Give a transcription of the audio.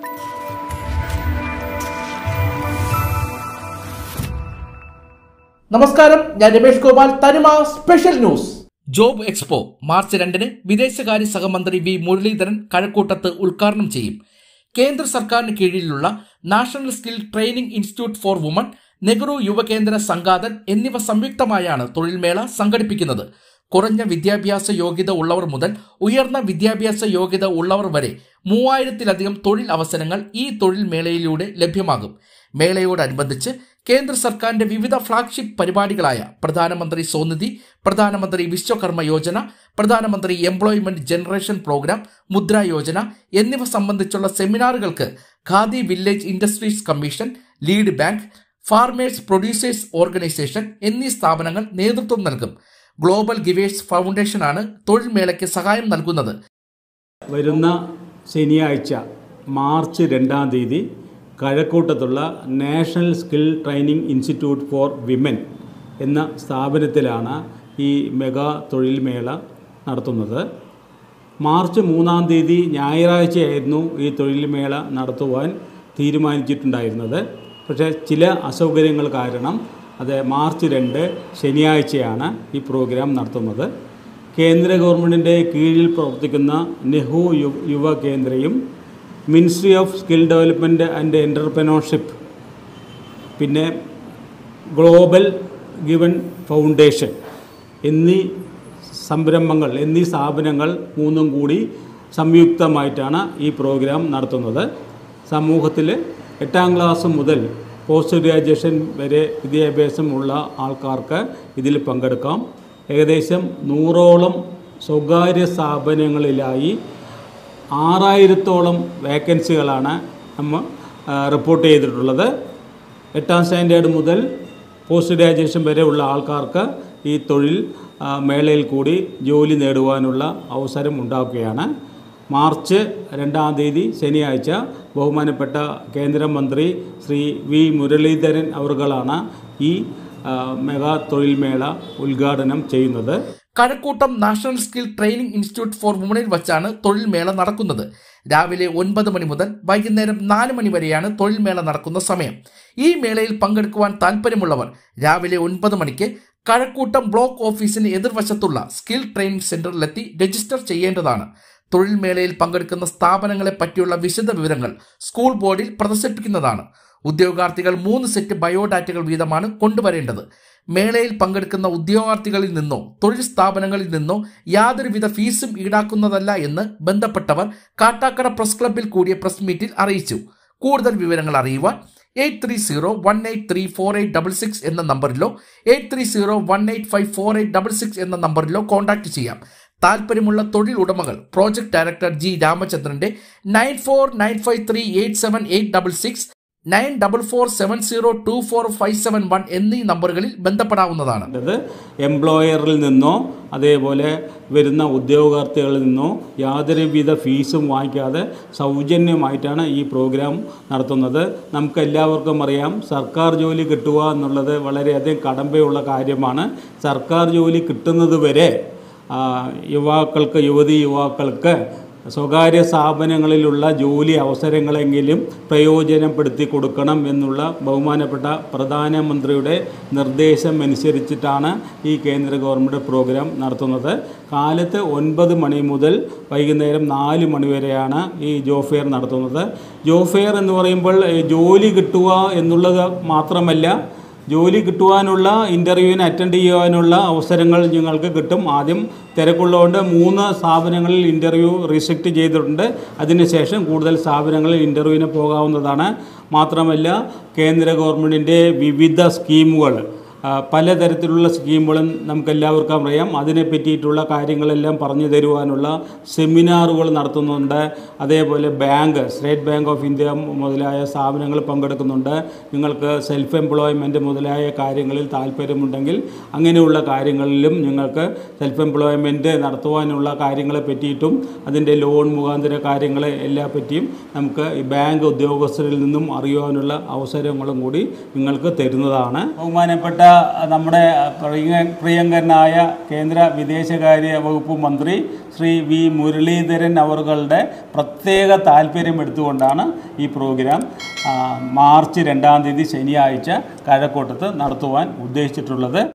നമസ്കാരം ഞാൻ Ramesh Gopal Thanima special news job expo March രണ്ടിന് വിദേശകാര്യ സഹമന്ത്രി വി മുരളീധരൻ കഴക്കൂട്ടത്ത് ഉദ്ഘാടനം ചെയ്യും കേന്ദ്ര സർക്കാരിന് കീഴിലുള്ള national skill training institute for woman Nehru Yuva Kendra Sangathan എന്നിവ സംയുക്തമായാണ് തൊഴിൽമേള സംഘടിപ്പിക്കുന്നത് കുറഞ്ഞ വിദ്യാഭ്യാസ യോഗ്യത ഉള്ളവർ മുതൽ ഉയർന്ന വിദ്യാഭ്യാസ യോഗ്യത ഉള്ളവർ വരെ മൂവായിരത്തിലധികം തൊഴിൽ അവസരങ്ങൾ ഈ തൊഴിൽ മേളയിലൂടെ ലഭ്യമാകും മേളയോടനുബന്ധിച്ച് കേന്ദ്ര സർക്കാരിന്റെ വിവിധ ഫ്ളാഗ്ഷിപ്പ് പരിപാടികളായ പ്രധാനമന്ത്രി സ്വനിധി പ്രധാനമന്ത്രി വിശ്വകർമ്മ യോജന പ്രധാനമന്ത്രി എംപ്ലോയ്മെന്റ് ജനറേഷൻ പ്രോഗ്രാം മുദ്ര യോജന എന്നിവ സംബന്ധിച്ചുള്ള സെമിനാറുകൾക്ക് Khadi village industries commission lead bank farmers producers organisation എന്നീ സ്ഥാപനങ്ങൾ നേതൃത്വം നൽകും ഗ്ലോബൽ ഗിവേഴ്സ് ഫൗണ്ടേഷനാണ് തൊഴിൽ മേളയ്ക്ക് സഹായം നൽകുന്നത് വരുന്ന ശനിയാഴ്ച മാർച്ച് രണ്ടാം തീയതി കഴക്കൂട്ടത്തുള്ള national skill training institute for women എന്ന സ്ഥാപനത്തിലാണ് ഈ മെഗാ തൊഴിൽ മേള നടത്തുന്നത് മാർച്ച് മൂന്നാം തീയതി ഞായറാഴ്ചയായിരുന്നു ഈ തൊഴിൽ മേള നടത്തുവാൻ തീരുമാനിച്ചിട്ടുണ്ടായിരുന്നത് പക്ഷേ ചില അസൗകര്യങ്ങൾ കാരണം അത് മാർച്ച് രണ്ട് ശനിയാഴ്ചയാണ് ഈ പ്രോഗ്രാം നടത്തുന്നത് കേന്ദ്ര ഗവൺമെൻറ്റിൻ്റെ കീഴിൽ പ്രവർത്തിക്കുന്ന നെഹു യു യുവ കേന്ദ്രയും ministry of skill development and entrepreneurship പിന്നെ ഗ്ലോബൽ ഗിവൺ ഫൗണ്ടേഷൻ എന്നീ സംരംഭങ്ങൾ എന്നീ സ്ഥാപനങ്ങൾ മൂന്നും കൂടി സംയുക്തമായിട്ടാണ് ഈ പ്രോഗ്രാം നടത്തുന്നത് സമൂഹത്തിൽ എട്ടാം ക്ലാസ് മുതൽ പോസ്റ്റ് ഗ്രാജുവേഷൻ വരെ വിദ്യാഭ്യാസമുള്ള ആൾക്കാർക്ക് ഇതിൽ പങ്കെടുക്കാം ഏകദേശം നൂറോളം സ്വകാര്യ സ്ഥാപനങ്ങളിലായി ആറായിരത്തോളം വേക്കൻസികളാണ് നമ്മൾ ആ, റിപ്പോർട്ട് ചെയ്തിട്ടുള്ളത് എട്ടാം സ്റ്റാൻഡേർഡ് മുതൽ പോസ്റ്റ് ഗ്രാജുവേഷൻ വരെ ഉള്ള ആൾക്കാർക്ക് ഈ തൊഴിൽ ആ, മേളയിൽ കൂടി ജോലി നേടുവാനുള്ള അവസരം ഉണ്ടാക്കുകയാണ് മാർച്ച് രണ്ടാം തീയതി ശനിയാഴ്ച ബഹുമാനപ്പെട്ട കേന്ദ്രമന്ത്രി ശ്രീ വി മുരളീധരൻ അവർകളാണ് ഈ ആ, മെഗാ തൊഴിൽ മേള ഉദ്ഘാടനം ചെയ്യുന്നത് Kazhakkoottam national skill training institute for വുമണിൽ വച്ചാണ് തൊഴിൽ മേള നടക്കുന്നത് രാവിലെ ഒൻപത് മണി മുതൽ വൈകുന്നേരം നാല് മണി വരെയാണ് തൊഴിൽ മേള നടക്കുന്ന സമയം ഈ മേളയിൽ പങ്കെടുക്കുവാൻ താല്പര്യമുള്ളവർ രാവിലെ ഒൻപത് മണിക്ക് കഴക്കൂട്ടം ബ്ലോക്ക് ഓഫീസിന് എതിർവശത്തുള്ള സ്കിൽ ട്രെയിനിംഗ് സെന്ററിലെത്തി രജിസ്റ്റർ ചെയ്യേണ്ടതാണ് തൊഴിൽ മേളയിൽ പങ്കെടുക്കുന്ന സ്ഥാപനങ്ങളെ പറ്റിയുള്ള വിശദ വിവരങ്ങൾ സ്കൂൾ ബോർഡിൽ പ്രദർശിപ്പിക്കുന്നതാണ് ഉദ്യോഗാർത്ഥികൾ മൂന്ന് സെറ്റ് ബയോഡാറ്റകൾ വീതമാണ് കൊണ്ടുവരേണ്ടത് മേളയിൽ പങ്കെടുക്കുന്ന ഉദ്യോഗാർത്ഥികളിൽ നിന്നോ തൊഴിൽ സ്ഥാപനങ്ങളിൽ നിന്നോ യാതൊരുവിധ ഫീസും ഈടാക്കുന്നതല്ല എന്ന് ബന്ധപ്പെട്ടവർ കാട്ടാക്കട പ്രസ് ക്ലബ്ബിൽ കൂടിയ പ്രസ് മീറ്റിൽ അറിയിച്ചു കൂടുതൽ വിവരങ്ങൾ അറിയുവാൻ eight three zero one eight three four eight double six എന്ന നമ്പറിലോ eight three zero one eight five four eight double six എന്ന നമ്പറിലോ കോൺടാക്ട് ചെയ്യാം താല്പര്യമുള്ള തൊഴിൽ ഉടമകൾ പ്രോജക്ട് ഡയറക്ടർ ജി രാമചന്ദ്രന്റെ nine four nine five three eight seven eight double six nine double four seven zero two four five seven one എന്നീ നമ്പറുകളിൽ ബന്ധപ്പെടാവുന്നതാണ് അത് എംപ്ലോയറിൽ നിന്നോ അതേപോലെ വരുന്ന ഉദ്യോഗാർത്ഥികളിൽ നിന്നോ യാതൊരുവിധ ഫീസും വാങ്ങിക്കാതെ സൗജന്യമായിട്ടാണ് ഈ പ്രോഗ്രാം നടത്തുന്നത് നമുക്ക് എല്ലാവർക്കും അറിയാം സർക്കാർ ജോലി കിട്ടുക എന്നുള്ളത് വളരെയധികം കടമ്പയുള്ള കാര്യമാണ് സർക്കാർ ജോലി കിട്ടുന്നത് വരെ ആ, യുവാക്കൾക്ക് യുവതി യുവാക്കൾക്ക് സ്വകാര്യ സ്ഥാപനങ്ങളിലുള്ള ജോലി അവസരങ്ങളെങ്കിലും പ്രയോജനപ്പെടുത്തി കൊടുക്കണം എന്നുള്ള ബഹുമാനപ്പെട്ട പ്രധാനമന്ത്രിയുടെ നിർദ്ദേശം അനുസരിച്ചിട്ടാണ് ഈ കേന്ദ്ര ഗവൺമെൻറ് പ്രോഗ്രാം നടത്തുന്നത് കാലത്ത് ഒൻപത് മണി മുതൽ വൈകുന്നേരം നാല് മണി വരെയാണ് ഈ ജോബ് ഫെയർ നടത്തുന്നത് ജോബ് ഫെയർ എന്ന് പറയുമ്പോൾ ഏ, ജോലി കിട്ടുക എന്നുള്ളത് മാത്രമല്ല ജോലി കിട്ടുവാനുള്ള ഇൻ്റർവ്യൂവിന് അറ്റൻഡ് ചെയ്യുവാനുള്ള അവസരങ്ങൾ നിങ്ങൾക്ക് കിട്ടും ആദ്യം തിരക്കുള്ളതുകൊണ്ട് മൂന്ന് സ്ഥാപനങ്ങളിൽ ഇൻ്റർവ്യൂ റിസ്ട്രിക്റ്റ് ചെയ്തിട്ടുണ്ട് അതിനുശേഷം കൂടുതൽ സ്ഥാപനങ്ങളിൽ ഇൻ്റർവ്യൂവിന് പോകാവുന്നതാണ് മാത്രമല്ല കേന്ദ്ര ഗവൺമെൻറ്റിൻ്റെ വിവിധ സ്കീമുകൾ ആ, പലതരത്തിലുള്ള സ്കീമുകളും നമുക്കെല്ലാവർക്കും അറിയാം അതിനെ പറ്റിയിട്ടുള്ള കാര്യങ്ങളെല്ലാം പറഞ്ഞു തരുവാനുള്ള സെമിനാറുകൾ നടത്തുന്നുണ്ട് അതേപോലെ bank state bank of India മുതലായ സ്ഥാപനങ്ങൾ പങ്കെടുക്കുന്നുണ്ട് നിങ്ങൾക്ക് സെൽഫ് എംപ്ലോയ്മെൻറ്റ് മുതലായ കാര്യങ്ങളിൽ താല്പര്യമുണ്ടെങ്കിൽ അങ്ങനെയുള്ള കാര്യങ്ങളിലും നിങ്ങൾക്ക് സെൽഫ് എംപ്ലോയ്മെൻറ്റ് നടത്തുവാനുള്ള കാര്യങ്ങളെ പറ്റിയിട്ടും അതിൻ്റെ ലോൺ മുഖാന്തര കാര്യങ്ങളെ എല്ലാ പറ്റിയും നമുക്ക് ഈ ബാങ്ക് ഉദ്യോഗസ്ഥരിൽ നിന്നും അറിയുവാനുള്ള അവസരങ്ങളും കൂടി നിങ്ങൾക്ക് തരുന്നതാണ് ബഹുമാനപ്പെട്ട നമ്മുടെ പ്രിയ പ്രിയങ്കരനായ കേന്ദ്ര വിദേശകാര്യ വകുപ്പ് മന്ത്രി ശ്രീ വി മുരളീധരൻ അവറുകളുടെ പ്രത്യേക താല്പര്യം എടുത്തുകൊണ്ടാണ് ഈ പ്രോഗ്രാം ആ, മാർച്ച് രണ്ടാം തീയതി ശനിയാഴ്ച കഴക്കൂട്ടത്ത് നടത്തുവാൻ ഉദ്ദേശിച്ചിട്ടുള്ളത്